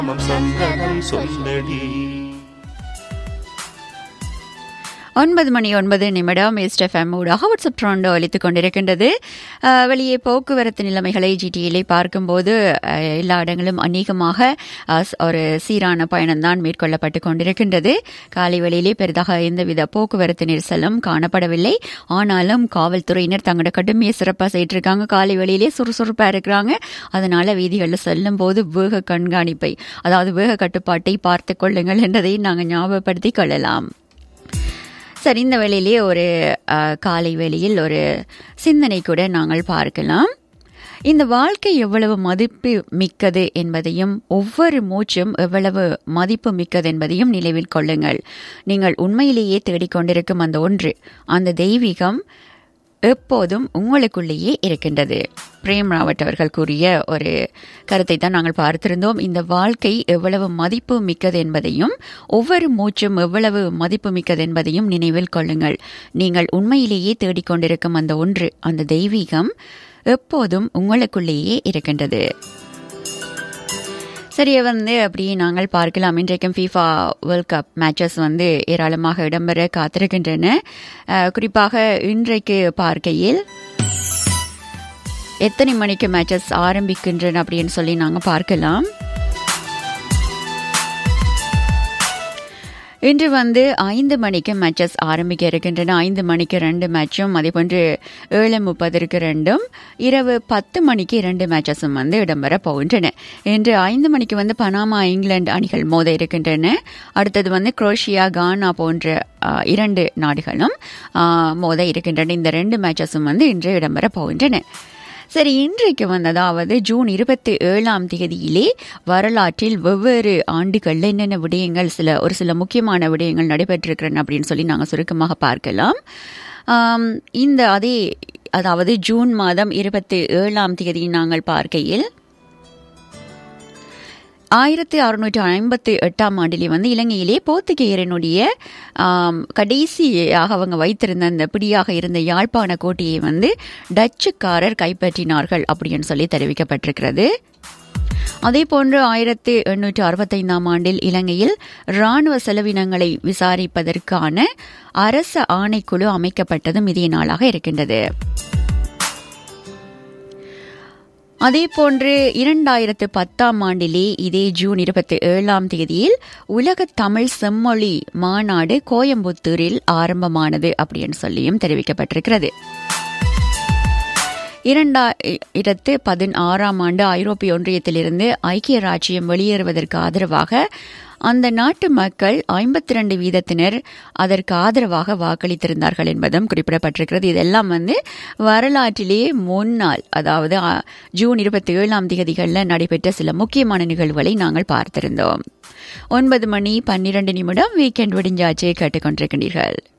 நாமம் சந்தனம் சொல்லடி ஒன்பது மணி ஒன்பது நிமிடம் எஸ்டெஃப்எம் ஊடாக வாட்ஸ்அப் ட்ரோண்டோ அளித்துக் கொண்டிருக்கின்றது அஹ், வெளியே போக்குவரத்து நிலைமைகளை ஜிடிஏலை பார்க்கும்போது அஹ், எல்லா இடங்களும் அநேகமாக அஹ், ஸ்- ஒரு சீரான பயணம்தான் மேற்கொள்ளப்பட்டு கொண்டிருக்கின்றது காலை வேளையிலே பெரிதாக எந்தவித போக்குவரத்து நெரிசலும் காணப்படவில்லை ஆனாலும் காவல்துறையினர் தங்களோட கடுமையை சிறப்பாக செய்திருக்காங்க காலை வேளையிலே சுறுசுறுப்பா இருக்கிறாங்க அதனால வீதிகளில் செல்லும் போது வேக கண்காணிப்பை அதாவது வேக கட்டுப்பாட்டை பார்த்துக் கொள்ளுங்கள் என்றதை நாங்கள் ஞாபகப்படுத்திக் கொள்ளலாம் சரி இந்த வேளையிலே ஒரு அஹ், காலை வேளையில் ஒரு சிந்தனை கூட நாங்கள் பார்க்கலாம் இந்த வாழ்க்கை எவ்வளவு மதிப்பு மிக்கது என்பதையும் ஒவ்வொரு மூச்சும் எவ்வளவு மதிப்பு மிக்கது என்பதையும் நினைவில் கொள்ளுங்கள் நீங்கள் உண்மையிலேயே தேடிக்கொண்டிருக்கும் அந்த ஒன்று அந்த தெய்வீகம் எப்போதும் உங்களுக்குள்ளேயே இருக்கின்றது பிரேம் ராவட் அவர்கள் கூறிய ஒரு கருத்தை தான் நாங்கள் பார்த்திருந்தோம் இந்த வாழ்க்கை எவ்வளவு மதிப்பு மிக்கது என்பதையும் ஒவ்வொரு மூச்சும் எவ்வளவு மதிப்பு மிக்கது என்பதையும் நினைவில் கொள்ளுங்கள் நீங்கள் உண்மையிலேயே தேடிக்கொண்டிருக்கும் அந்த ஒன்று அந்த தெய்வீகம் எப்போதும் உங்களுக்குள்ளேயே இருக்கின்றது சரி வந்து அப்படியே நாங்கள் பார்க்கலாம் இன்றைக்கும் ஃபீஃபா வேர்ல்ட் கப் மேட்சஸ் வந்து ஏராளமாக இடம்பெற காத்திருக்கின்றன அஹ், குறிப்பாக இன்றைக்கு பார்க்கையில் எத்தனை மணிக்கு மேட்சஸ் ஆரம்பிக்கின்றன அப்படின்னு சொல்லி நாங்கள் பார்க்கலாம் இன்று வந்து ஐந்து மணிக்கு மேட்சஸ் ஆரம்பிக்க இருக்கின்றன ஐந்து மணிக்கு ரெண்டு மேட்சும் அதே போன்று ஏழு முப்பதற்கு ரெண்டும் இரவு பத்து மணிக்கு இரண்டு மேட்சஸும் வந்து இடம்பெற போகின்றன இன்று ஐந்து மணிக்கு வந்து பனாமா இங்கிலாந்து அணிகள் மோத இருக்கின்றன அடுத்தது வந்து குரோஷியா கானா போன்ற ஆ, இரண்டு நாடுகளும் ஆ, மோத இருக்கின்றன இந்த ரெண்டு மேட்சஸும் வந்து இன்று இடம்பெற போகின்றன சரி இன்றைக்கு வந்து அதாவது ஜூன் இருபத்தி ஏழாம் தேதியிலே வரலாற்றில் வெவ்வேறு ஆண்டுகளில் என்னென்ன விடயங்கள் சில ஒரு சில முக்கியமான விடயங்கள் நடைபெற்றிருக்கிறன அப்படின்னு சொல்லி நாங்கள் சுருக்கமாக பார்க்கலாம் ஆம், இந்த அதே அதாவது ஜூன் மாதம் இருபத்தி ஏழாம் தேதி நாங்கள் பார்க்கையில் ஆயிரத்தி அறுநூற்றி ஐம்பத்தி எட்டாம் ஆண்டிலே வந்து இலங்கையிலே போர்த்துகேயரனுடைய ஆம், கடைசியாக அவங்க வைத்திருந்த அந்த பிடியாக இருந்த யாழ்ப்பாண கோட்டையை வந்து டச்சுக்காரர் கைப்பற்றினார்கள் அப்படின்னு சொல்லி தெரிவிக்கப்பட்டிருக்கிறது அதே போன்று ஆயிரத்தி எண்ணூற்று அறுபத்தைந்தாம் ஆண்டில் இலங்கையில் ராணுவ செலவினங்களை விசாரிப்பதற்கான அரச ஆணைக்குழு அமைக்கப்பட்டதும் இதே நாளாக இருக்கின்றது அதே போன்று இரண்டாயிரத்து பத்தாம் ஆண்டிலே இதே ஜூன் இருபத்தி ஏழாம் தேதியில் உலக தமிழ் செம்மொழி மாநாடு கோயம்புத்தூரில் ஆரம்பமானது அப்படின்னு சொல்லியும் தெரிவிக்கப்பட்டிருக்கிறது இரண்டாயிரத்து பதினாறாம் ஆண்டு ஐரோப்பிய ஒன்றியத்திலிருந்து ஐக்கிய ராஜ்யம் வெளியேறுவதற்கு ஆதரவாக அந்த நாட்டு மக்கள் ஐம்பத்தி ரெண்டு வீதத்தினர் அதற்கு ஆதரவாக வாக்களித்திருந்தார்கள் என்பதும் குறிப்பிடப்பட்டிருக்கிறது இதெல்லாம் வந்து வரலாற்றிலே முன்னாள் அதாவது அ, ஜூன் இருபத்தி ஏழாம் தேதிகளில் நடைபெற்ற சில முக்கியமான நிகழ்வுகளை நாங்கள் பார்த்திருந்தோம் ஒன்பது மணி பன்னிரண்டு நிமிடம் வீக்கெண்ட் விடிஞ்சாச்சே கேட்டுக்கொண்டிருக்கின்றீர்கள்